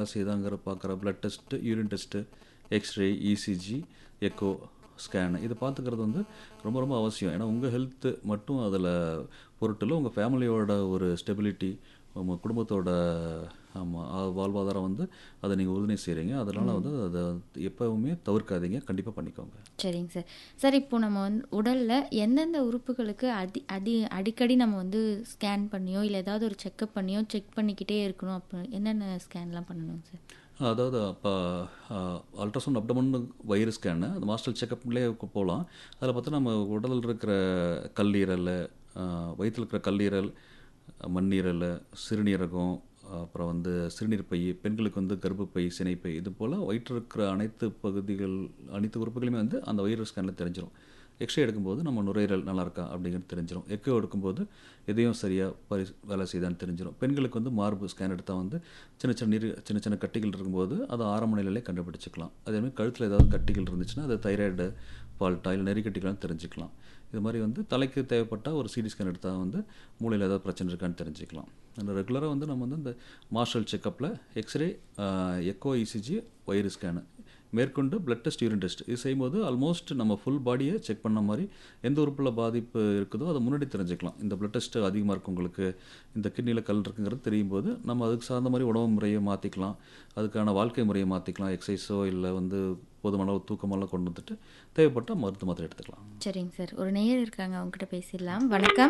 வேலை செய்யுதாங்கிற பார்க்குற blood test urine test x-ray ECG echo scan இதை பார்த்துக்கிறது வந்து ரொம்ப ரொம்ப அவசியம் ஏன்னா உங்கள் ஹெல்த்து மட்டும் அதில் பொருட்டில் உங்கள் ஃபேமிலியோட ஒரு ஸ்டெபிலிட்டி உங்கள் குடும்பத்தோட ஆமாம் வாழ்வாதாரம் வந்து அதை நீங்கள் உறுதுணை செய்கிறீங்க அதனால் வந்து அதை எப்போவுமே தவிர்க்காதீங்க கண்டிப்பாக பண்ணிக்கோங்க சரிங்க சார் சார் இப்போ நம்ம வந்து உடலில் எந்தெந்த உறுப்புகளுக்கு அடி அடி அடிக்கடி நம்ம வந்து ஸ்கேன் பண்ணியோ இல்லை ஏதாவது ஒரு செக்கப் பண்ணியோ செக் பண்ணிக்கிட்டே இருக்கணும் அப்போ என்னென்ன ஸ்கேன்லாம் பண்ணணும் சார் அதாவது இப்போ அல்ட்ராசவுண்ட் அப்டமன் வயிறு ஸ்கேனு அந்த மாஸ்டர் செக்கப்லேயே போகலாம் அதில் பார்த்தா நம்ம உடலில் இருக்கிற கல்லீரல் வயிற்றில் இருக்கிற கல்லீரல் மண்ணீரல் சிறுநீரகம் அப்புறம் வந்து சிறுநீர் பை பெண்களுக்கு வந்து கர்ப்பப்பை சினைப்பை இது போல் வயிற்றில் இருக்கிற அனைத்து பகுதிகள் அனைத்து உறுப்புகளுமே வந்து அந்த வயிறு ஸ்கேனில் தெரிஞ்சிடும் எக்ஸ்ரே எடுக்கும்போது நம்ம நுரையீரல் நல்லா இருக்கா அப்படிங்கிறது தெரிஞ்சிடும் எக்கோ எடுக்கும்போது எதையும் சரியாக பரி வேலை செய்தான்னு தெரிஞ்சிடும் பெண்களுக்கு வந்து மார்பு ஸ்கேன் எடுத்தால் வந்து சின்ன சின்ன நீர் சின்ன சின்ன கட்டிகள் இருக்கும்போது அதை ஆரம்ப நிலையிலே கண்டுபிடிச்சிக்கலாம் அதேமாதிரி கழுத்தில் ஏதாவது கட்டிகள் இருந்துச்சுன்னா அது தைராய்டு ஃபால்ட்டா இல்லை நெறிக்கட்டிகளான்னு தெரிஞ்சுக்கலாம் இது மாதிரி வந்து தலைக்கு தேவைப்பட்டால் ஒரு சிடி ஸ்கேன் எடுத்தால் வந்து மூளையில் ஏதாவது பிரச்சனை இருக்கான்னு தெரிஞ்சுக்கலாம் அந்த ரெகுலராக வந்து நம்ம வந்து இந்த மார்ஷல் செக்கப்பில் எக்ஸ்ரே எக்கோ இசிஜி வயிறு ஸ்கேனு மேற்கொண்டு பிளட் டெஸ்ட் யூரின் டெஸ்ட் இது செய்யும்போது ஆல்மோஸ்ட் நம்ம ஃபுல் பாடியை செக் பண்ண மாதிரி எந்த உறுப்பில் பாதிப்பு இருக்குதோ அதை முன்னாடி தெரிஞ்சுக்கலாம் இந்த பிளட் டெஸ்ட் அதிகமாக இருக்கு உங்களுக்கு இந்த கிட்னியில் கல் இருக்குங்கிறது தெரியும் போது நம்ம அதுக்கு சார்ந்த மாதிரி உணவு முறையை மாற்றிக்கலாம் அதுக்கான வாழ்க்கை முறையை மாற்றிக்கலாம் எக்ஸசைஸோ இல்லை வந்து போதுமான அளவு தூக்கமெல்லாம் கொண்டு வந்துட்டு தேவைப்பட்டால் மருந்து மாத்திரை எடுத்துக்கலாம் சரிங்க சார் ஒரு நேயர் இருக்காங்க அவங்ககிட்ட பேசிடலாம் வணக்கம்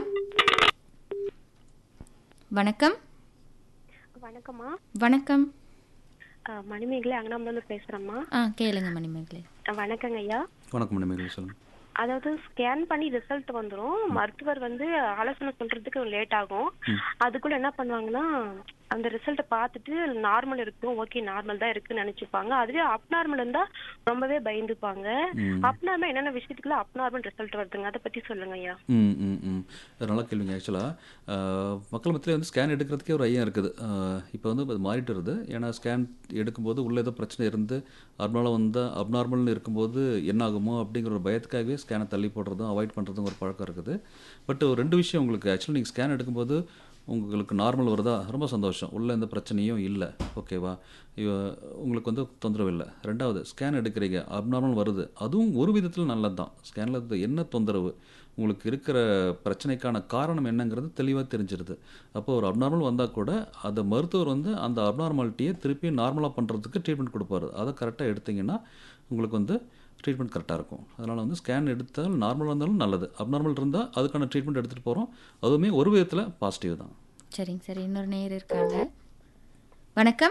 வணக்கம் வணக்கம்மா வணக்கம் அஹ் மணிமேகலை அங்கனாமலேருந்து பேசுகிறேம்மா ஆ கேளுங்க மணிமேகலை வணக்கங்க ஐயா வணக்கம் மணிமேகலை சொல்லுங்கள் அதாவது ஸ்கேன் பண்ணி ரிசல்ட் வந்துரும் மருத்துவர் வந்து ஆலோசனை சொல்றதுக்கு லேட் ஆகும் அதுக்குள்ள என்ன பண்ணுவாங்கன்னா அந்த ரிசல்ட்டை பார்த்துட்டு நார்மல் இருக்கும் ஓகே நார்மல் தான் இருக்குன்னு நினைச்சுப்பாங்க அதுவே அப்நார்மல் இருந்தா ரொம்பவே பயந்துப்பாங்க அப்நார்மல் என்னென்ன விஷயத்துக்குள்ள அப்நார்மல் ரிசல்ட் வருதுங்க அதை பத்தி சொல்லுங்க ஐயா ம் ம் ம் அது நல்ல கேள்விங்க ஆக்சுவலாக மக்கள் மத்தியில் வந்து ஸ்கேன் எடுக்கிறதுக்கே ஒரு ஐயம் இருக்குது இப்போ வந்து அது மாறிட்டு வருது ஏன்னா ஸ்கேன் எடுக்கும்போது உள்ளே ஏதோ பிரச்சனை இருந்து அப்நார்மலாக வந்தால் அப்நார்மல்னு இருக்கும்போது என்ன ஆகுமோ அப்படிங்கிற ஒரு பயத்துக்காகவே ஸ்கேனை தள்ளி போடுறதும் அவாய்ட் பண்ணுறதும் ஒரு பழக்கம் இருக்குது பட் ஒரு ரெண்டு விஷயம் உங்களுக்கு ஆக்சுவலாக நீங்கள் ஸ்கேன் எடுக்கும்போது உங்களுக்கு நார்மல் வருதா ரொம்ப சந்தோஷம் உள்ளே எந்த பிரச்சனையும் இல்லை ஓகேவா இவ- உங்களுக்கு வந்து தொந்தரவு இல்லை ரெண்டாவது ஸ்கேன் எடுக்கிறீங்க அப்நார்மல் வருது அதுவும் ஒரு விதத்தில் நல்லது தான் ஸ்கேனில் என்ன தொந்தரவு உங்களுக்கு இருக்கிற பிரச்சனைக்கான காரணம் என்னங்கிறது தெளிவாக தெரிஞ்சிருது அப்போ ஒரு அப்நார்மல் வந்தால் கூட அந்த மருத்துவர் வந்து அந்த அப்நார்மாலிட்டியை திருப்பி நார்மலாக பண்ணுறதுக்கு ட்ரீட்மெண்ட் கொடுப்பாரு அதை கரெக்டாக எடுத்தீங்கன்னா உங்களுக்கு வந்து ட்ரீட்மெண்ட் கரெக்டாக இருக்கும் அதனால் வந்து ஸ்கேன் எடுத்தால் நார்மல் வந்தாலும் நல்லது அப்நார்மல் இருந்தால் அதுக்கான ட்ரீட்மெண்ட் எடுத்துகிட்டு போகிறோம் அதுவுமே ஒரு விதத்தில் பாசிட்டிவ் தான் சரிங்க சார் இன்னொரு நேயர் இருக்காங்க வணக்கம்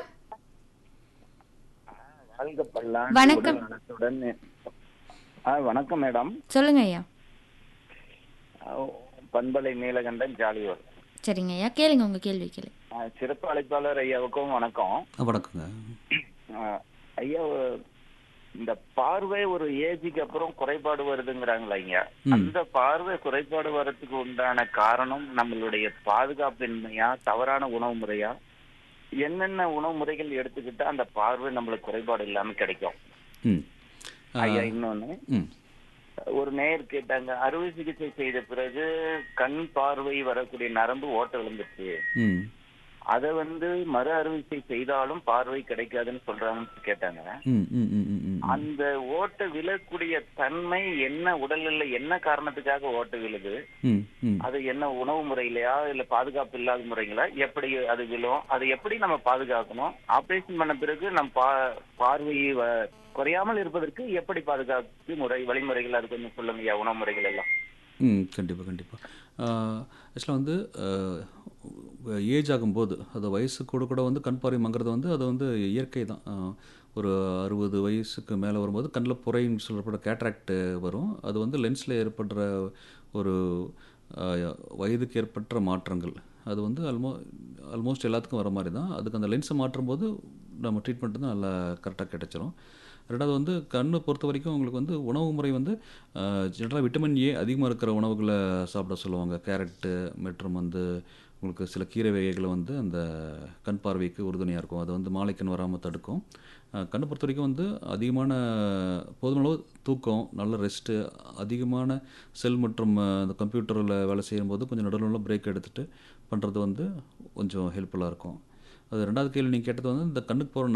வாழ்க பல்லாண்டு வணக்கம். உடல் நலத்துடன் ஆ வணக்கம் மேடம் சொல்லுங்க ஐயா ஆ, பண்பலை நீலகண்டன் ஜாலியோர் சரிங்க ஐயா கேளுங்க உங்க கேள்வி கேளு ஆ, சிறப்பு அழைப்பாளர் ஐயாவுக்கும் வணக்கம் ஆ, வணக்கங்க ஆ, ஐயா இந்த பார்வை ஒரு ஏஜுக்கு அப்புறம் குறைபாடு வருதுங்கிறாங்களா ஐயா அந்த பார்வை குறைபாடு வர்றதுக்கு உண்டான காரணம் நம்மளுடைய பாதுகாப்பின்மையா தவறான உணவு முறையா என்னென்ன உணவு முறைகள் எடுத்துக்கிட்டா அந்த பார்வை நம்மளுக்கு குறைபாடு இல்லாம கிடைக்கும் ம் ஆ, ஐயா இன்னொன்னு ம் ஒரு நேயர் கேட்டாங்க அறுவை சிகிச்சை செய்த பிறகு கண் பார்வை வரக்கூடிய நரம்பு ஓட்ட விழுந்துச்சு ம் அத வந்து மறு அறுவை சிகிச்சை செய்தாலும் பார்வை கிடைக்காதுன்னு சொல்றாங்கன்னு கேட்டாங்க ம் ம் ம் ம் ம் அந்த ஓட்ட விழக்கூடிய தன்மை என்ன உடல்ல என்ன காரணத்துக்காக ஓட்ட விழுது ம் ம் அது என்ன உணவு முறையிலயா இல்ல பாதுகாப்பு இல்லாத முறைங்களா எப்படி அது விழும் அதை எப்படி நம்ம பாதுகாக்கணும் ஆபரேஷன் பண்ண பிறகு நம் பா பார்வை வ- குறையாமல் இருப்பதற்கு எப்படி பாதுகாப்பு முறை வழிமுறைகள் அது கொஞ்சம் சொல்லுங்க ஐயா, உணவு முறைகள் எல்லாம் ம் கண்டிப்பாக கண்டிப்பாக ஆக்சுவலாக வந்து ஏஜ் ஆகும்போது அது வயசு கூட கூட வந்து கண் பார்வை மங்கிறது வந்து அது வந்து இயற்கை தான் ஆஹ், ஒரு அறுபது வயசுக்கு மேலே வரும்போது கண்ணில் புறைன்னு சொல்லப்படுற கேட்ராக்ட் வரும் அது வந்து லென்ஸில் ஏற்படுற ஒரு ஆஹ், வயதுக்கு ஏற்பட்ட மாற்றங்கள் அது வந்து ஆல்மோ ஆல்மோஸ்ட் எல்லாத்துக்கும் வர மாதிரி தான் அதுக்கு அந்த லென்ஸை மாற்றும் போது நம்ம ட்ரீட்மெண்ட் வந்து நல்லா கரெக்டாக கிடைச்சிரும் ரெண்டாவது வந்து கண்ணை பொறுத்த வரைக்கும் உங்களுக்கு வந்து உணவு முறை வந்து ஜென்ரலாக விட்டமின் ஏ அதிகமாக இருக்கிற உணவுகளை சாப்பிட சொல்லுவாங்க கேரட்டு மற்றும் வந்து உங்களுக்கு சில கீரை வகைகளை வந்து அந்த கண் பார்வைக்கு உறுதுணையாக இருக்கும் அது வந்து மாலைக்கண் வராமல் தடுக்கும் அஹ், கண்ணை பொறுத்த வரைக்கும் வந்து அதிகமான போதுமான அளவு தூக்கம் நல்ல ரெஸ்ட்டு அதிகமான செல் மற்றும் அஹ், அந்த கம்ப்யூட்டரில் வேலை செய்யும்போது கொஞ்சம் நடுவில் பிரேக் எடுத்துகிட்டு பண்ணுறது வந்து கொஞ்சம் ஹெல்ப்ஃபுல்லாக இருக்கும் அது ரெண்டாவது கேள்வி நீங்கள் கேட்டது வந்து இந்த கண்ணுக்கு போகிற